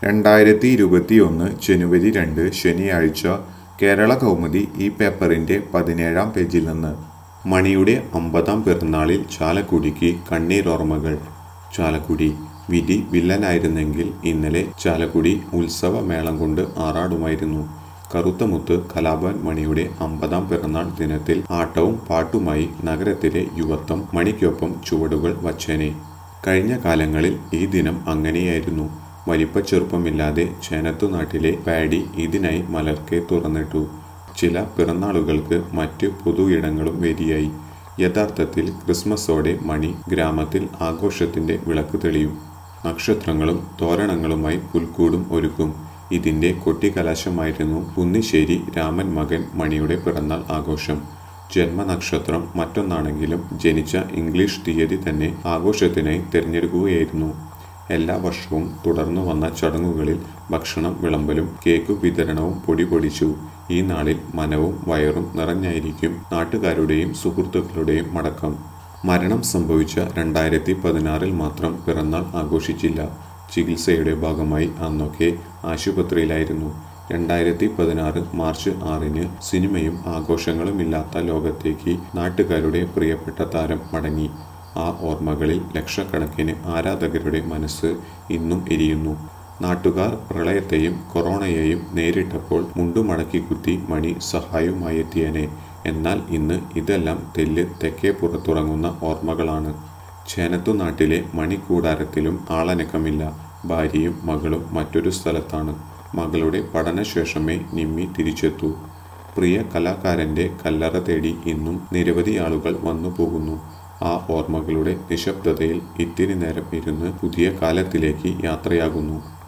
രണ്ടായിരത്തി ഇരുപത്തിയൊന്ന് ജനുവരി രണ്ട് ശനിയാഴ്ച കേരള കൗമുദി ഈ പേപ്പറിന്റെ പതിനേഴാം പേജിൽ നിന്ന് മണിയുടെ അമ്പതാം പിറന്നാളിൽ ചാലക്കുടിക്ക് കണ്ണീരോർമ്മകൾ ചാലക്കുടി വിധി വില്ലനായിരുന്നെങ്കിൽ ഇന്നലെ ചാലക്കുടി ഉത്സവമേളം കൊണ്ട് ആറാടുമായിരുന്നു കറുത്തമുത്ത് കലാഭവൻ മണിയുടെ അമ്പതാം പിറന്നാൾ ദിനത്തിൽ ആട്ടവും പാട്ടുമായി നഗരത്തിലെ യുവത്വം മണിക്കൊപ്പം ചുവടുകൾ വച്ചേനെ കഴിഞ്ഞ കാലങ്ങളിൽ ഈ ദിനം അങ്ങനെയായിരുന്നു വലിപ്പച്ചെറുപ്പമില്ലാതെ ചേനത്തുനാട്ടിലെ പാഡി ഇതിനായി മലർക്കെ തുറന്നിട്ടു ചില പിറന്നാളുകൾക്ക് മറ്റ് പൊതു ഇടങ്ങളും വേദിയായി യഥാർത്ഥത്തിൽ ക്രിസ്മസോടെ മണി ഗ്രാമത്തിൽ ആഘോഷത്തിന്റെ വിളക്ക് തെളിയും നക്ഷത്രങ്ങളും തോരണങ്ങളുമായി പുൽക്കൂടും ഒരുക്കും ഇതിന്റെ കൊട്ടിക്കലാശമായിരുന്നു കുന്നിശ്ശേരി രാമൻ മകൻ മണിയുടെ പിറന്നാൾ ആഘോഷം ജന്മനക്ഷത്രം മറ്റൊന്നാണെങ്കിലും ജനിച്ച ഇംഗ്ലീഷ് തീയതി തന്നെ ആഘോഷത്തിനായി തിരഞ്ഞെടുക്കുകയായിരുന്നു എല്ലാ വർഷവും തുടർന്നു വന്ന ചടങ്ങുകളിൽ ഭക്ഷണം വിളമ്പലും കേക്ക് വിതരണവും പൊടി പൊടിച്ചു ഈ നാളിൽ മനവും വയറും നിറഞ്ഞായിരിക്കും നാട്ടുകാരുടെയും സുഹൃത്തുക്കളുടെയും മടക്കം മരണം സംഭവിച്ച രണ്ടായിരത്തി പതിനാറിൽ മാത്രം പിറന്നാൾ ആഘോഷിച്ചില്ല ചികിത്സയുടെ ഭാഗമായി അന്നൊക്കെ ആശുപത്രിയിലായിരുന്നു രണ്ടായിരത്തി പതിനാറ് മാർച്ച് ആറിന് സിനിമയും ആഘോഷങ്ങളുമില്ലാത്ത ലോകത്തേക്ക് നാട്ടുകാരുടെ പ്രിയപ്പെട്ട താരം മടങ്ങി ആ ഓർമ്മകളിൽ ലക്ഷക്കണക്കിന് ആരാധകരുടെ മനസ്സ് ഇന്നും എരിയുന്നു നാട്ടുകാർ പ്രളയത്തെയും കൊറോണയെയും നേരിട്ടപ്പോൾ മുണ്ടുമടക്കി കുത്തി മണി സഹായവുമായി എത്തിയനെ എന്നാൽ ഇന്ന് ഇതെല്ലാം തെല്ല് തെക്കേ പുറത്തുറങ്ങുന്ന ഓർമ്മകളാണ് ചേനത്തുനാട്ടിലെ മണിക്കൂടാരത്തിലും ആളനക്കമില്ല ഭാര്യയും മകളും മറ്റൊരു സ്ഥലത്താണ് മകളുടെ പഠനശേഷമേ നിമ്മി തിരിച്ചെത്തൂ പ്രിയ കലാകാരന്റെ കല്ലറ തേടി ഇന്നും നിരവധി ആളുകൾ വന്നു പോകുന്നു ആ ഓർമ്മകളുടെ നിശബ്ദതയിൽ ഇത്തിരി നേരം ഇരുന്ന് പുതിയ കാലത്തിലേക്ക് യാത്രയാകുന്നു